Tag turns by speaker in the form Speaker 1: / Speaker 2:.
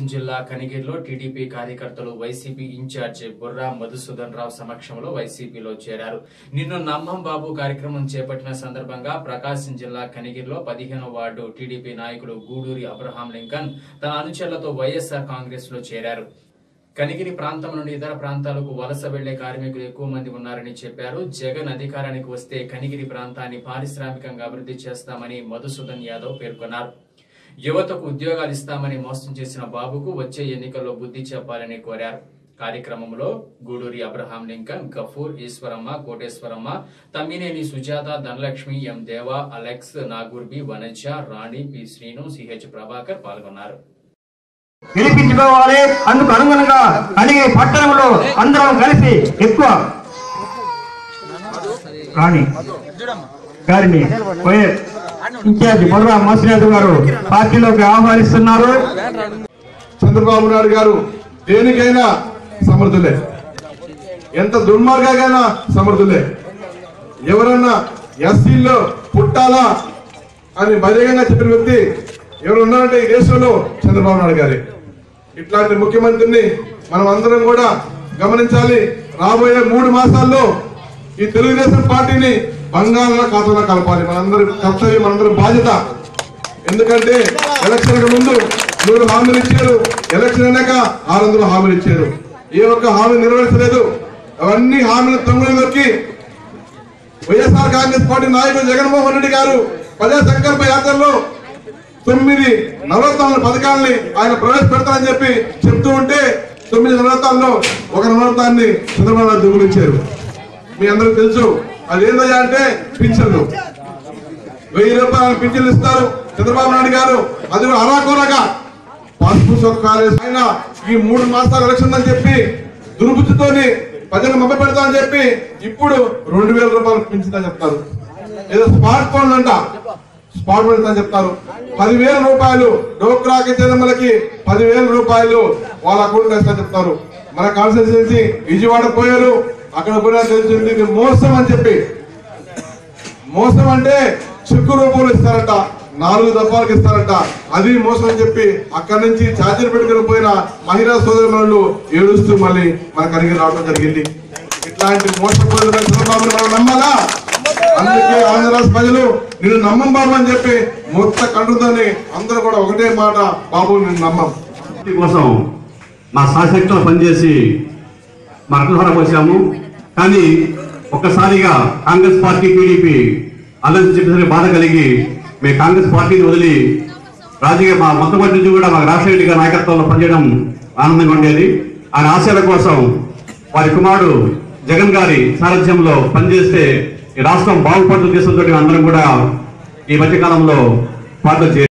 Speaker 1: జిల్లా కనిగిరిలో టీడీపీ కార్యకర్తలు వైసీపీ ఇన్ఛార్జ్ బుర్రా మధుసూదన్ రావు సమక్షంలో వైసీపీలో చేరారు నిన్ను నమ్మం బాబు కార్యక్రమం చేపట్టిన సందర్భంగా ప్రకాశం జిల్లా కనిగిరిలో పదిహేను వార్డు టీడీపీ నాయకుడు గూడూరి అబ్రహాం లింకన్ తన అనుచరులతో వైఎస్ఆర్ కాంగ్రెస్ లో చేరారు కనిగిరి ప్రాంతం నుండి ఇతర ప్రాంతాలకు వలస వెళ్లే కార్మికులు ఎక్కువ మంది ఉన్నారని చెప్పారు జగన్ అధికారానికి వస్తే కనిగిరి ప్రాంతాన్ని పారిశ్రామికంగా అభివృద్ధి చేస్తామని మధుసూదన్ యాదవ్ పేర్కొన్నారు యువతకు ఉద్యోగాలు ఇస్తామని మోసం చేసిన బాబుకు వచ్చే ఎన్నికల్లో బుద్ధి చెప్పాలని కోరారు కార్యక్రమంలో Guduri Abraham Lincoln Gafoor Eswaramma Koteswaramma Tammineni Sujatha Dhanalakshmi M Deva Alex Nagurbi Vanaja Rani P Srinu CH Prabhakar పాల్గొన్నారు
Speaker 2: గెలిపించుకోవాలి అందుకు అనుగుణంగా కలిగే పట్టణంలో అందరం కలిసి ఎక్కువ రాణి గారిని పోయే ఇన్ఛార్జ్ బొర్రా మోసినాథ్ గారు పార్టీలోకి ఆహ్వానిస్తున్నారు
Speaker 3: చంద్రబాబు నాయుడు గారు దేనికైనా సమర్థులే ఎంత దుర్మార్గైనా సమర్థులే ఎవరన్నా ఎస్సీల్లో పుట్టాలా అని బహిరంగంగా చెప్పిన వ్యక్తి ఎవరు ఉన్నారంటే ఈ దేశంలో చంద్రబాబు నాయుడు గారే ఇట్లాంటి ముఖ్యమంత్రిని మనం అందరం కూడా గమనించాలి రాబోయే మూడు మాసాల్లో ఈ తెలుగుదేశం పార్టీని బంగాళ ఖాతాలో కలపాలి మనందరి కర్తవ్యం మనందరి బాధ్యత ఎందుకంటే ఎలక్షన్ ముందు నూరు హామీలు ఇచ్చారు ఎలక్షన్ అయినాక ఆరు వందల హామీలు ఇచ్చారు ఏ ఒక్క హామీ నెరవేర్చలేదు అవన్నీ హామీలు తొమ్మిది నొక్కి వైఎస్ఆర్ కాంగ్రెస్ పార్టీ నాయకుడు జగన్మోహన్ రెడ్డి గారు ప్రజా సంకల్ప యాత్రలో తొమ్మిది నవరత్నాల పథకాలని ఆయన ప్రవేశపెడతారని చెప్పి చెప్తూ ఉంటే తొమ్మిది నవరత్నాల్లో ఒక నవరత్నాన్ని చంద్రబాబు నాయుడు దిగులిచ్చారు మీ అందరికి తెలుసు అది ఏందయ్యా అంటే పింఛన్లు వెయ్యి రూపాయల పింఛన్లు ఇస్తారు చంద్రబాబు నాయుడు గారు అది కూడా అరాకొరగా పసుపు సొక్కాలు ఆయన ఈ మూడు మాసాలు ఎలక్షన్ అని చెప్పి దుర్బుద్ధితోని ప్రజలు మభ్య పెడతామని చెప్పి ఇప్పుడు రెండు వేల రూపాయలు పెంచుతా చెప్తారు ఏదో స్మార్ట్ ఫోన్ అంట స్మార్ట్ ఫోన్ అని చెప్తారు పదివేల రూపాయలు డోక్రాకి చెందమలకి పదివేల రూపాయలు వాళ్ళ అకౌంట్ వేస్తా చెప్తారు మన కాన్స్టిట్యూన్సీ విజయవాడ పోయారు అక్కడ పోయినా తెలిసింది ఇది మోసం అని చెప్పి మోసం అంటే చెక్కు రూపంలో ఇస్తారంట నాలుగు దఫాలకు ఇస్తారంట అది మోసం అని చెప్పి అక్కడి నుంచి ఛార్జీలు పెట్టుకుని పోయిన మహిళా సోదరులు ఏడుస్తూ మళ్ళీ మన కరిగి రావడం జరిగింది ఇట్లాంటి మోసపోయిన చంద్రబాబుని మనం నమ్మాలా అందుకే ఆంధ్రరాష్ట్ర ప్రజలు నేను నమ్మం బాబు అని చెప్పి మొత్త కంటుదని అందరూ కూడా ఒకటే మాట బాబు నేను నమ్మం
Speaker 4: పార్టీ కోసం మా శాశక్తులు పనిచేసి మా రక్తధార పోసాము కానీ ఒక్కసారిగా కాంగ్రెస్ పార్టీ టీడీపీ అలసి చెప్పేసరికి బాధ కలిగి మేము కాంగ్రెస్ పార్టీని వదిలి రాజకీయ మా మొట్టమొదటి నుంచి కూడా మాకు రాజశేఖర రెడ్డి గారి నాయకత్వంలో పనిచేయడం ఆనందంగా ఉండేది ఆయన ఆశయాల కోసం వారి కుమారుడు జగన్ గారి సారథ్యంలో పనిచేస్తే ఈ రాష్ట్రం బాగుపడుతూ ఉద్దేశంతో అందరం కూడా ఈ మధ్య కాలంలో పార్టీలో చేరారు.